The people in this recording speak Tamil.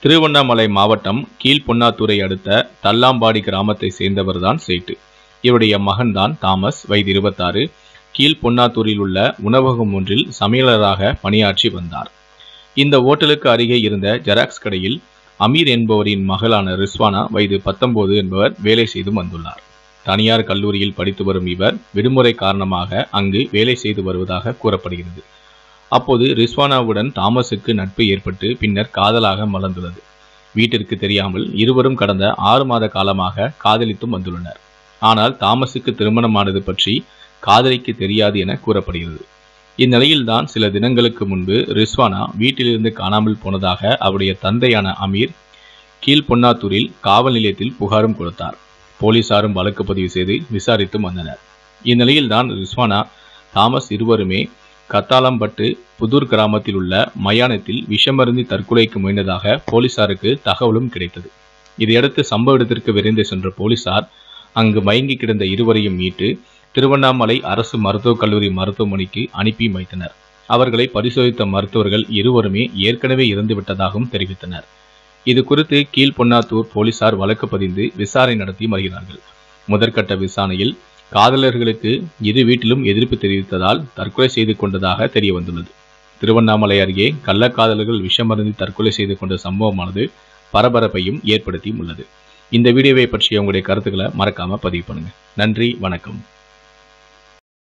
திருவண்ணாமலை மாவட்டம் கீழ்பொன்னாத்தூரை அடுத்த தல்லாம்பாடி கிராமத்தை சேர்ந்தவர்தான் சேட்டு இவருடைய மகன்தான் தாமஸ் வயது இருபத்தாறு கீழ்பொன்னாத்தூரில் உள்ள உணவகம் ஒன்றில் சமையலராக பணியாற்றி வந்தார் இந்த ஓட்டலுக்கு அருகே இருந்த ஜெராக்ஸ் கடையில் அமீர் என்பவரின் மகளான ரிஸ்வானா வயது பத்தொன்பது என்பவர் வேலை செய்து வந்துள்ளார் தனியார் கல்லூரியில் படித்து வரும் இவர் விடுமுறை காரணமாக அங்கு வேலை செய்து வருவதாக கூறப்படுகிறது அப்போது ரிஸ்வானாவுடன் தாமஸுக்கு நட்பு ஏற்பட்டு பின்னர் காதலாக மலர்ந்துள்ளது வீட்டிற்கு தெரியாமல் இருவரும் கடந்த ஆறு மாத காலமாக காதலித்தும் வந்துள்ளனர் ஆனால் தாமஸுக்கு திருமணமானது பற்றி காதலிக்கு தெரியாது என கூறப்படுகிறது இந்நிலையில்தான் சில தினங்களுக்கு முன்பு ரிஸ்வானா வீட்டிலிருந்து காணாமல் போனதாக அவருடைய தந்தையான அமீர் கீழ்பொன்னாத்தூரில் காவல் நிலையத்தில் புகாரும் கொடுத்தார் போலீசாரும் வழக்கு பதிவு செய்து விசாரித்தும் வந்தனர் இந்நிலையில்தான் ரிஸ்வானா தாமஸ் இருவருமே கத்தாலம்பட்டு புதூர் கிராமத்தில் உள்ள மயானத்தில் விஷமருந்தி தற்கொலைக்கு முயன்றதாக போலீசாருக்கு தகவலும் கிடைத்தது இதையடுத்து சம்பவ இடத்திற்கு விரைந்து சென்ற போலீசார் அங்கு மயங்கி கிடந்த இருவரையும் மீட்டு திருவண்ணாமலை அரசு மருத்துவக் கல்லூரி மருத்துவமனைக்கு அனுப்பி வைத்தனர் அவர்களை பரிசோதித்த மருத்துவர்கள் இருவருமே ஏற்கனவே இறந்துவிட்டதாகவும் தெரிவித்தனர் இது குறித்து கீழ்பொன்னாத்தூர் போலீசார் வழக்கு பதிந்து விசாரணை நடத்தி வருகிறார்கள் முதற்கட்ட விசாரணையில் காதலர்களுக்கு இரு வீட்டிலும் எதிர்ப்பு தெரிவித்ததால் தற்கொலை செய்து கொண்டதாக தெரிய வந்துள்ளது திருவண்ணாமலை அருகே கள்ளக்காதலர்கள் விஷமருந்தி தற்கொலை செய்து கொண்ட சம்பவமானது பரபரப்பையும் ஏற்படுத்தியும் உள்ளது இந்த வீடியோவை பற்றிய உங்களுடைய கருத்துக்களை மறக்காம பதிவு பண்ணுங்க நன்றி வணக்கம்